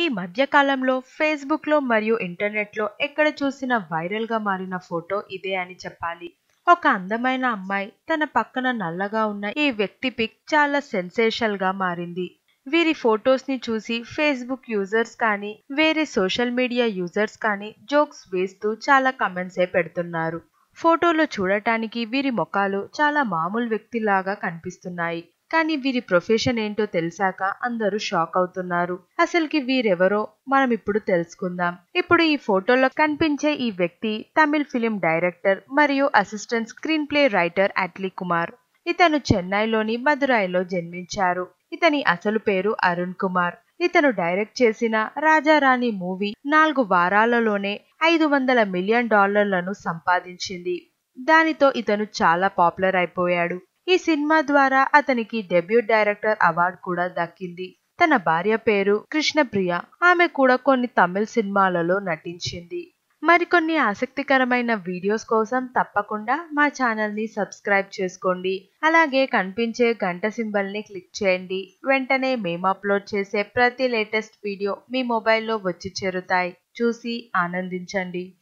మధ్యకాలంలో ఫేస్బుక్లో మరియు ఇంటర్నెట్లో ఎక్కడ చూసిన వైరల్గా మారిన ఫోటో ఇదే అని చెప్పాలి ఒక అందమైన అమ్మాయి తన పక్కన నల్లగా ఉన్న ఈ వ్యక్తి పిక్ చాలా సెన్సేషనల్ గా మారింది వీరి ఫొటోస్ ని చూసి ఫేస్బుక్ యూజర్స్ కానీ వేరే సోషల్ మీడియా యూజర్స్ కానీ జోక్స్ వేస్తూ చాలా కమెంట్సే పెడుతున్నారు ఫోటోలో చూడటానికి వీరి ముఖాలు చాలా మామూలు వ్యక్తిలాగా కనిపిస్తున్నాయి కానీ వీరి ప్రొఫెషన్ ఏంటో తెలిసాక అందరూ షాక్ అవుతున్నారు అసలుకి వీరెవరో మనం ఇప్పుడు తెలుసుకుందాం ఇప్పుడు ఈ ఫోటోలో కనిపించే ఈ వ్యక్తి తమిళ్ ఫిలిం డైరెక్టర్ మరియు assistant screenplay writer Atlee Kumar ఇతను చెన్నైలోని మదురైలో జన్మించారు ఇతని అసలు పేరు అరుణ్ కుమార్ ఇతను డైరెక్ట్ చేసిన రాజారాణి మూవీ నాలుగు వారాలలోనే ఐదు వందల మిలియన్ డాలర్లను సంపాదించింది దానితో ఇతను చాలా పాపులర్ అయిపోయాడు ఈ సినిమా ద్వారా అతనికి డెబ్యూట్ డైరెక్టర్ అవార్డు కూడా దక్కింది తన భార్య పేరు కృష్ణప్రియ ఆమె కూడా కొన్ని తమిళ సినిమాలలో నటించింది మరికొన్ని ఆసక్తికరమైన వీడియోస్ కోసం తప్పకుండా మా ఛానల్ ని సబ్స్క్రైబ్ చేసుకోండి అలాగే కనిపించే గంట సింబల్ ని క్లిక్ చేయండి వెంటనే మేము అప్లోడ్ చేసే ప్రతి లేటెస్ట్ వీడియో మీ మొబైల్లో వచ్చి చేరుతాయి చూసి ఆనందించండి